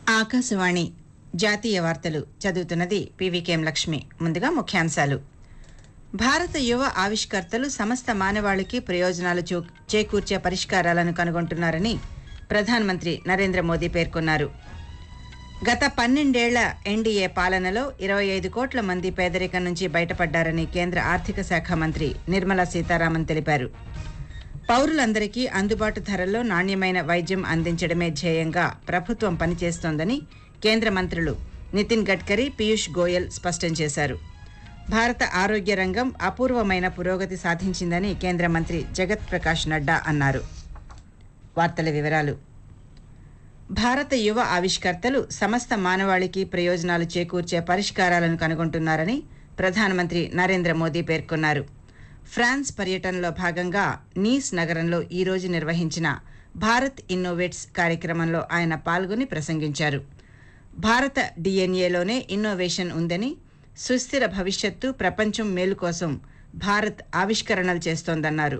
ఆకాశవాణి జాతీయ వార్తలు చదువుతున్నది పీవీకేఎం లక్ష్మి ముందుగా ముఖ్యాంశాలు భారత యువ ఆవిష్కర్తలు సమస్త మానవాళికి ప్రయోజనాలు చూ- చేకూర్చే పరిష్కారాలను కనుగొంటున్నారని ప్రధానమంత్రి నరేంద్ర మోదీ పేర్కొన్నారు గత పన్నెండేళ్ల ఎన్డీఏ పాలనలో ఇరవై ఐదు కోట్ల మంది పేదరికం నుంచి బయటపడ్డారని కేంద్ర ఆర్థిక శాఖ మంత్రి నిర్మలా సీతారామన్ తెలిపారు పౌరులందరికీ అందుబాటు ధరల్లో నాణ్యమైన వైద్యం అందించడమే ధ్యేయంగా ప్రభుత్వం పనిచేస్తోందని కేంద్ర మంత్రులు నితిన్ గడ్కరీ పీయూష్ గోయల్ స్పష్టం చేశారు భారత ఆరోగ్య రంగం అపూర్వమైన పురోగతి సాధించిందని కేంద్ర మంత్రి జగత్ ప్రకాష్ నడ్డా అన్నారు వార్తల వివరాలు భారత యువ ఆవిష్కర్తలు సమస్త మానవాళికి ప్రయోజనాలు చేకూర్చే పరిష్కారాలను కనుగొంటున్నారని ప్రధానమంత్రి నరేంద్ర మోదీ పేర్కొన్నారు ఫ్రాన్స్ పర్యటనలో భాగంగా నీస్ నగరంలో ఈ రోజు నిర్వహించిన భారత్ ఇన్నోవేట్స్ కార్యక్రమంలో ఆయన పాల్గొని ప్రసంగించారు భారత డిఎన్ఏలోనే ఇన్నోవేషన్ ఉందని సుస్థిర భవిష్యత్తు ప్రపంచం మేలు కోసం భారత్ ఆవిష్కరణలు చేస్తోందన్నారు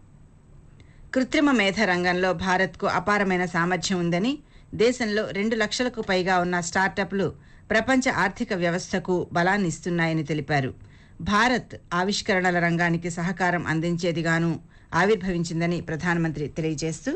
కృత్రిమ మేధ రంగంలో భారత్కు అపారమైన సామర్థ్యం ఉందని దేశంలో రెండు లక్షలకు పైగా ఉన్న స్టార్టప్లు ప్రపంచ ఆర్థిక వ్యవస్థకు బలాన్ని ఇస్తున్నాయని తెలిపారు భారత్ ఆవిష్కరణల రంగానికి సహకారం అందించేదిగాను ఆవిర్భవించిందని ప్రధానమంత్రి తెలియజేస్తూ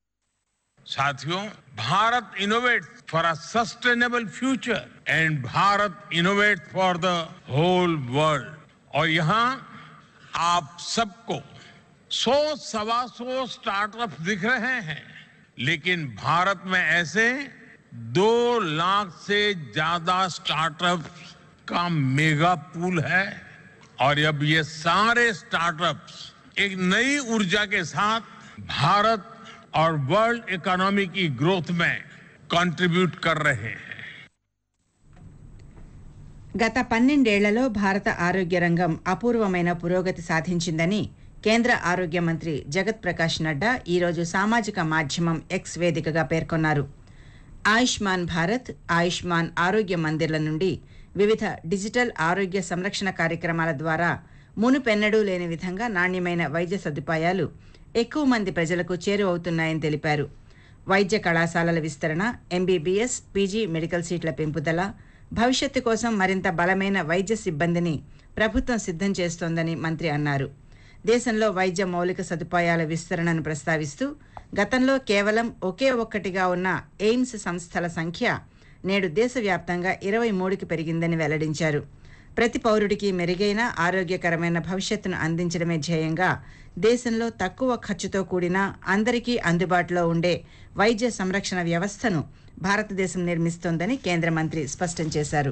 साथियों Bharat innovate for a sustainable future and Bharat innovate for the whole world और यहाँ आप सबको सौ सवा सौ स्टार्टअप दिख रहे हैं लेकिन भारत में ऐसे दो लाख से ज्यादा स्टार्टअप का मेगा पूल है और अब ये सारे स्टार्टअप्स एक नई ऊर्जा के साथ भारत और वर्ल्ड इकोनॉमी की ग्रोथ में कंट्रीब्यूट कर रहे हैं గత పన్నెండేళ్లలో భారత ఆరోగ్య రంగం అపూర్వమైన పురోగతి సాధించిందని కేంద్ర ఆరోగ్య మంత్రి జగత్ ప్రకాష్ నడ్డా ఈరోజు సామాజిక మాధ్యమం ఎక్స్ వేదికగా పేర్కొన్నారు ఆయుష్మాన్ భారత్ ఆయుష్మాన్ ఆరోగ్య మందిర్ల నుండి వివిధ డిజిటల్ ఆరోగ్య సంరక్షణ కార్యక్రమాల ద్వారా మునుపెన్నడూ లేని విధంగా నాణ్యమైన వైద్య సదుపాయాలు ఎక్కువ మంది ప్రజలకు చేరువవుతున్నాయని తెలిపారు వైద్య కళాశాలల విస్తరణ ఎంబీబీఎస్ పీజీ మెడికల్ సీట్ల పెంపుదల భవిష్యత్తు కోసం మరింత బలమైన వైద్య సిబ్బందిని ప్రభుత్వం సిద్ధం చేస్తోందని మంత్రి అన్నారు దేశంలో వైద్య మౌలిక సదుపాయాల విస్తరణను ప్రస్తావిస్తూ గతంలో కేవలం ఒకే ఒక్కటిగా ఉన్న ఎయిమ్స్ సంస్థల సంఖ్య నేడు దేశవ్యాప్తంగా ఇరవై మూడుకి పెరిగిందని వెల్లడించారు ప్రతి పౌరుడికి మెరుగైన ఆరోగ్యకరమైన భవిష్యత్తును అందించడమే ధ్యేయంగా దేశంలో తక్కువ ఖర్చుతో కూడిన అందరికీ అందుబాటులో ఉండే వైద్య సంరక్షణ వ్యవస్థను భారతదేశం నిర్మిస్తోందని కేంద్ర మంత్రి స్పష్టం చేశారు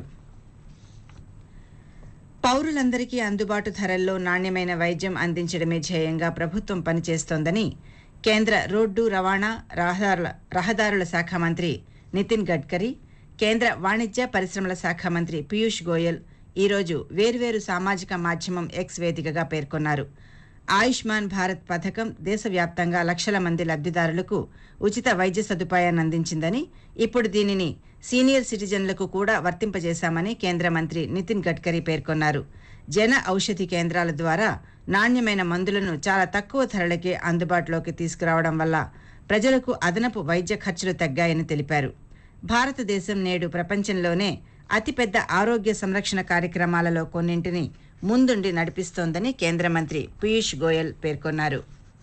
పౌరులందరికీ అందుబాటు ధరల్లో నాణ్యమైన వైద్యం అందించడమే ధ్యేయంగా ప్రభుత్వం పనిచేస్తోందని కేంద్ర రోడ్డు రవాణా రహదారుల రహదారుల శాఖ మంత్రి నితిన్ గడ్కరీ కేంద్ర వాణిజ్య పరిశ్రమల శాఖ మంత్రి పీయూష్ గోయల్ ఈరోజు వేర్వేరు సామాజిక మాధ్యమం ఎక్స్ వేదికగా పేర్కొన్నారు ఆయుష్మాన్ భారత్ పథకం దేశవ్యాప్తంగా లక్షల మంది లబ్ధిదారులకు ఉచిత వైద్య సదుపాయాన్ని అందించిందని ఇప్పుడు దీనిని సీనియర్ సిటిజన్లకు కూడా వర్తింపజేశామని కేంద్ర మంత్రి నితిన్ గడ్కరీ పేర్కొన్నారు జన ఔషధి కేంద్రాల ద్వారా నాణ్యమైన మందులను చాలా తక్కువ ధరలకే అందుబాటులోకి తీసుకురావడం వల్ల ప్రజలకు అదనపు వైద్య ఖర్చులు తగ్గాయని తెలిపారు భారతదేశం నేడు ప్రపంచంలోనే అతిపెద్ద ఆరోగ్య సంరక్షణ కార్యక్రమాలలో కొన్నింటిని ముందుండి నడిపిస్తోందని కేంద్ర మంత్రి పీయూష్ గోయల్ పేర్కొన్నారు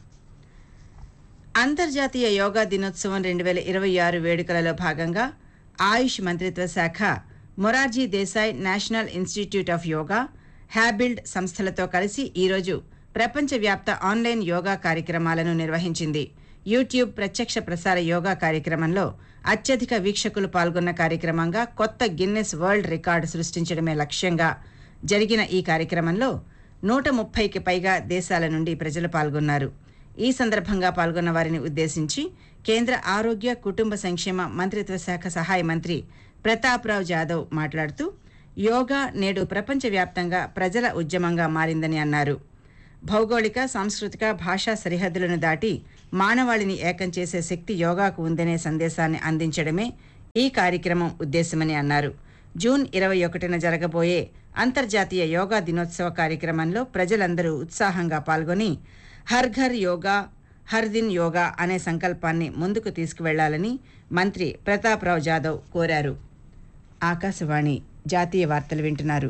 అంతర్జాతీయ యోగా దినోత్సవం రెండు వేల ఇరవై ఆరు వేడుకలలో భాగంగా ఆయుష్ మంత్రిత్వ శాఖ Morarji Desai national institute of yoga Habuild సంస్థలతో కలిసి ఈరోజు ప్రపంచవ్యాప్త ఆన్లైన్ యోగా కార్యక్రమాలను నిర్వహించింది యూట్యూబ్ ప్రత్యక్ష ప్రసార యోగా కార్యక్రమంలో అత్యధిక వీక్షకులు పాల్గొన్న కార్యక్రమంగా కొత్త గిన్నెస్ వరల్డ్ రికార్డు సృష్టించడమే లక్ష్యంగా జరిగిన ఈ కార్యక్రమంలో నూట ముప్పైకి పైగా దేశాల నుండి ప్రజలు పాల్గొన్నారు ఈ సందర్భంగా పాల్గొన్న వారిని ఉద్దేశించి కేంద్ర ఆరోగ్య కుటుంబ సంక్షేమ మంత్రిత్వ శాఖ సహాయ మంత్రి ప్రతాప్రావు జాదవ్ మాట్లాడుతూ యోగా నేడు ప్రపంచవ్యాప్తంగా ప్రజల ఉద్యమంగా మారిందని అన్నారు భౌగోళిక సాంస్కృతిక భాషా సరిహద్దులను దాటి మానవాళిని ఏకం చేసే శక్తి యోగాకు ఉందనే సందేశాన్ని అందించడమే ఈ కార్యక్రమం ఉద్దేశమని అన్నారు జూన్ ఇరవై ఒకటిన జరగబోయే అంతర్జాతీయ యోగా దినోత్సవ కార్యక్రమంలో ప్రజలందరూ ఉత్సాహంగా పాల్గొని హర్ ఘర్ యోగా హర్ దిన్ యోగా అనే సంకల్పాన్ని ముందుకు తీసుకువెళ్లాలని మంత్రి ప్రతాప్రావు జాదవ్ కోరారు ఆకాశవాణి జాతీయ వార్తలు వింటున్నారు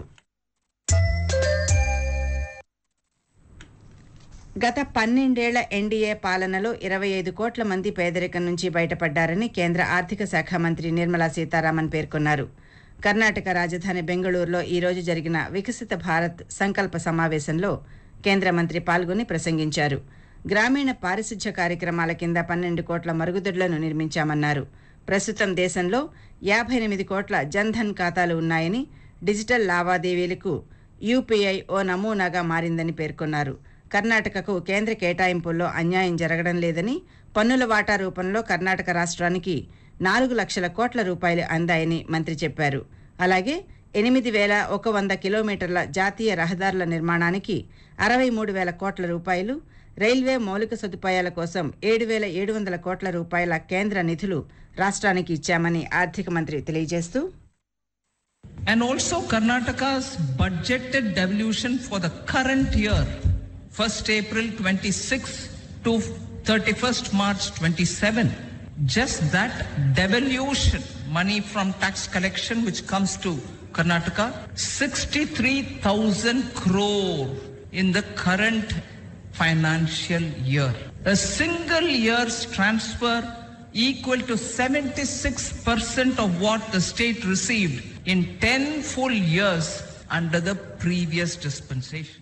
గత పన్నెండేళ్ల ఎన్డీఏ పాలనలో ఇరవై ఐదు కోట్ల మంది పేదరికం నుంచి బయటపడ్డారని కేంద్ర ఆర్థిక శాఖ మంత్రి నిర్మలా సీతారామన్ పేర్కొన్నారు కర్ణాటక రాజధాని బెంగళూరులో ఈ రోజు జరిగిన వికసిత భారత్ సంకల్ప సమావేశంలో కేంద్ర మంత్రి పాల్గొని ప్రసంగించారు గ్రామీణ పారిశుధ్య కార్యక్రమాల కింద పన్నెండు కోట్ల మరుగుదొడ్లను నిర్మించామన్నారు ప్రస్తుతం దేశంలో యాభై ఎనిమిది కోట్ల జన్ధన్ ఖాతాలు ఉన్నాయని డిజిటల్ లావాదేవీలకు యూపీఐ ఓ నమూనాగా మారిందని పేర్కొన్నారు కర్ణాటకకు కేంద్ర కేటాయింపుల్లో అన్యాయం జరగడం లేదని పన్నుల వాటా రూపంలో కర్ణాటక రాష్ట్రానికి నాలుగు లక్షల కోట్ల రూపాయలు అందాయని మంత్రి చెప్పారు అలాగే ఎనిమిది వేల ఒక వంద కిలోమీటర్ల జాతీయ రహదారుల నిర్మాణానికి అరవై మూడు వేల కోట్ల రూపాయలు రైల్వే మౌలిక సదుపాయాల కోసం ఏడు వేల ఏడు వందల కోట్ల రూపాయల కేంద్ర నిధులు రాష్ట్రానికి ఇచ్చామని ఆర్థిక మంత్రి తెలియజేస్తూ and also Karnataka's budgeted devolution for the current year, 1st April 26 to 31st March 27. Just that devolution money from tax collection which comes to Karnataka, 63,000 crore in the current financial year. A single year's transfer equal to 76% of what the state received in 10 full years under the previous dispensation.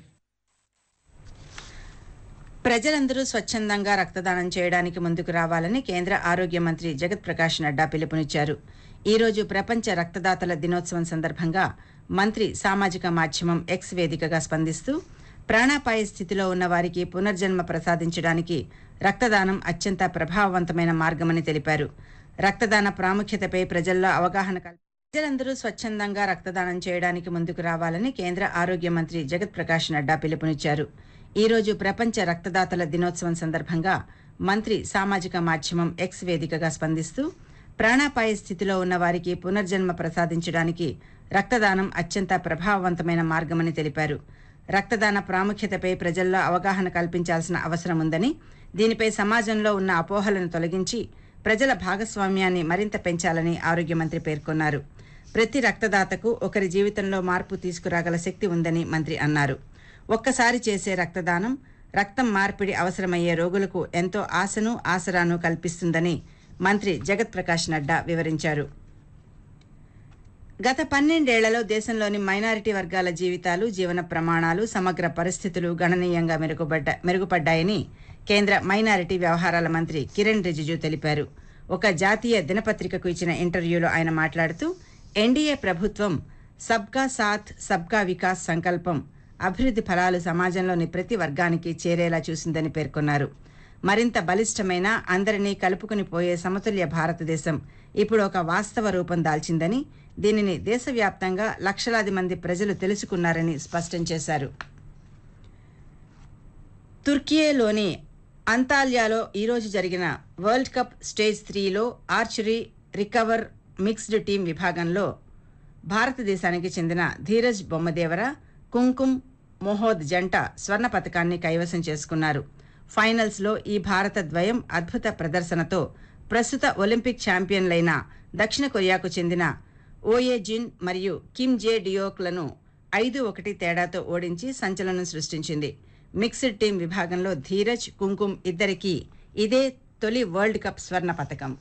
ప్రజలందరూ స్వచ్ఛందంగా రక్తదానం చేయడానికి ముందుకు రావాలని కేంద్ర ఆరోగ్య మంత్రి జగత్ ప్రకాష్ నడ్డా పిలుపునిచ్చారు ఈ రోజు ప్రపంచ రక్తదాతల దినోత్సవం సందర్భంగా మంత్రి సామాజిక మాధ్యమం ఎక్స్ వేదికగా స్పందిస్తూ ప్రాణాపాయ స్థితిలో ఉన్న వారికి పునర్జన్మ ప్రసాదించడానికి రక్తదానం అత్యంత ప్రభావవంతమైన మార్గమని తెలిపారు రక్తదాన ప్రాముఖ్యతపై ప్రజల్లో అవగాహన కల్పి ప్రజలందరూ స్వచ్ఛందంగా రక్తదానం చేయడానికి ముందుకు రావాలని కేంద్ర ఆరోగ్య మంత్రి జగత్ ప్రకాష్ నడ్డా పిలుపునిచ్చారు ఈ రోజు ప్రపంచ రక్తదాతల దినోత్సవం సందర్భంగా మంత్రి సామాజిక మాధ్యమం ఎక్స్ వేదికగా స్పందిస్తూ ప్రాణాపాయ స్థితిలో ఉన్న వారికి పునర్జన్మ ప్రసాదించడానికి రక్తదానం అత్యంత ప్రభావవంతమైన మార్గమని తెలిపారు రక్తదాన ప్రాముఖ్యతపై ప్రజల్లో అవగాహన కల్పించాల్సిన అవసరం ఉందని దీనిపై సమాజంలో ఉన్న అపోహలను తొలగించి ప్రజల భాగస్వామ్యాన్ని మరింత పెంచాలని ఆరోగ్య మంత్రి పేర్కొన్నారు ప్రతి రక్తదాతకు ఒకరి జీవితంలో మార్పు తీసుకురాగల శక్తి ఉందని మంత్రి అన్నారు ఒక్కసారి చేసే రక్తదానం రక్తం మార్పిడి అవసరమయ్యే రోగులకు ఎంతో ఆశను ఆసరాను కల్పిస్తుందని మంత్రి జగత్ ప్రకాష్ నడ్డా వివరించారు గత పన్నెండేళ్లలో దేశంలోని మైనారిటీ వర్గాల జీవితాలు జీవన ప్రమాణాలు సమగ్ర పరిస్థితులు గణనీయంగా మెరుగుపడ్డ మెరుగుపడ్డాయని కేంద్ర మైనారిటీ వ్యవహారాల మంత్రి కిరణ్ రిజిజు తెలిపారు ఒక జాతీయ దినపత్రికకు ఇచ్చిన ఇంటర్వ్యూలో ఆయన మాట్లాడుతూ ఎన్డీఏ ప్రభుత్వం సబ్కా సాథ్ సబ్కా వికాస్ సంకల్పం అభివృద్ధి ఫలాలు సమాజంలోని ప్రతి వర్గానికి చేరేలా చూసిందని పేర్కొన్నారు మరింత బలిష్టమైన అందరినీ కలుపుకుని పోయే సమతుల్య భారతదేశం ఇప్పుడు ఒక వాస్తవ రూపం దాల్చిందని దీనిని దేశవ్యాప్తంగా లక్షలాది మంది ప్రజలు తెలుసుకున్నారని స్పష్టం చేశారు తుర్కియేలోని అంతాల్యాలో ఈరోజు జరిగిన వరల్డ్ కప్ స్టేజ్ త్రీలో ఆర్చరీ రికవర్ మిక్స్డ్ టీం విభాగంలో భారతదేశానికి చెందిన ధీరజ్ బొమ్మదేవర కుంకుమ్ మొహోద్ జంట స్వర్ణ పథకాన్ని కైవసం చేసుకున్నారు ఫైనల్స్లో ఈ భారత ద్వయం అద్భుత ప్రదర్శనతో ప్రస్తుత ఒలింపిక్ ఛాంపియన్లైన దక్షిణ కొరియాకు చెందిన ఓయే జిన్ మరియు కిమ్ జే డియోక్లను ఐదు ఒకటి తేడాతో ఓడించి సంచలనం సృష్టించింది మిక్స్డ్ టీం విభాగంలో ధీరజ్ కుంకుమ్ ఇద్దరికీ ఇదే తొలి వరల్డ్ కప్ స్వర్ణ పథకం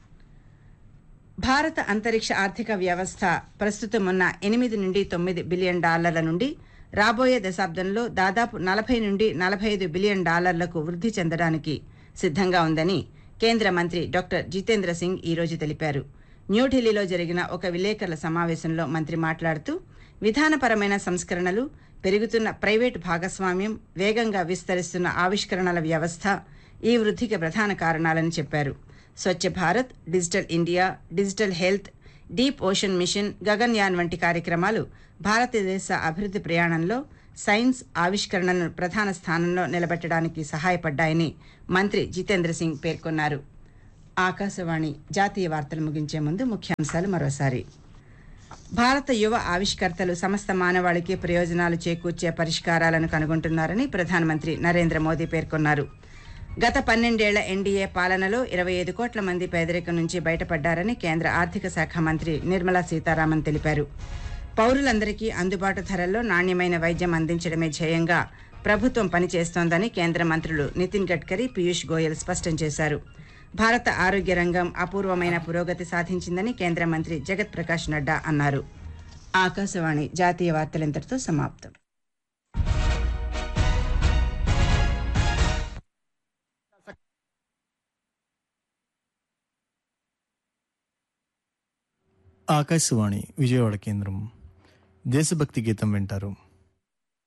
భారత అంతరిక్ష ఆర్థిక వ్యవస్థ ప్రస్తుతం ఉన్న ఎనిమిది నుండి తొమ్మిది బిలియన్ డాలర్ల నుండి రాబోయే దశాబ్దంలో దాదాపు నలభై నుండి నలభై ఐదు బిలియన్ డాలర్లకు వృద్ధి చెందడానికి సిద్ధంగా ఉందని కేంద్ర మంత్రి డాక్టర్ జితేంద్ర సింగ్ ఈరోజు తెలిపారు న్యూఢిల్లీలో జరిగిన ఒక విలేకరుల సమావేశంలో మంత్రి మాట్లాడుతూ విధానపరమైన సంస్కరణలు పెరుగుతున్న ప్రైవేటు భాగస్వామ్యం వేగంగా విస్తరిస్తున్న ఆవిష్కరణల వ్యవస్థ ఈ వృద్ధికి ప్రధాన కారణాలని చెప్పారు Swachh Bharat digital India digital health deep ocean mission Gaganyaan వంటి కార్యక్రమాలు భారతదేశ అభివృద్ధి ప్రయాణంలో సైన్స్ ఆవిష్కరణను ప్రధాన స్థానంలో నిలబెట్టడానికి సహాయపడ్డాయని మంత్రి జితేంద్ర సింగ్ పేర్కొన్నారు ఆకాశవాణి జాతీయ వార్తలు ముగించే ముందు ముఖ్యాంశాలు మరోసారి భారత యువ ఆవిష్కర్తలు సమస్త మానవాళికి ప్రయోజనాలు చేకూర్చే పరిష్కారాలను కనుగొంటున్నారని ప్రధానమంత్రి నరేంద్ర మోదీ పేర్కొన్నారు గత పన్నెండేళ్ల ఎన్డీఏ పాలనలో ఇరవై ఐదు కోట్ల మంది పేదరికం నుంచి బయటపడ్డారని కేంద్ర ఆర్థిక శాఖ మంత్రి నిర్మలా సీతారామన్ తెలిపారు పౌరులందరికీ అందుబాటు ధరల్లో నాణ్యమైన వైద్యం అందించడమే ధ్యేయంగా ప్రభుత్వం పనిచేస్తోందని కేంద్ర మంత్రులు నితిన్ గడ్కరీ పీయూష్ గోయల్ స్పష్టం చేశారు భారత ఆరోగ్య రంగం అపూర్వమైన పురోగతి సాధించిందని కేంద్ర మంత్రి జగత్ ప్రకాష్ నడ్డా అన్నారు ఆకాశవాణి జాతీయ వార్తలింతటితో సమాప్తం ఆకాశవాణి విజయవాడ కేంద్రం దేశభక్తి గీతం వింటారు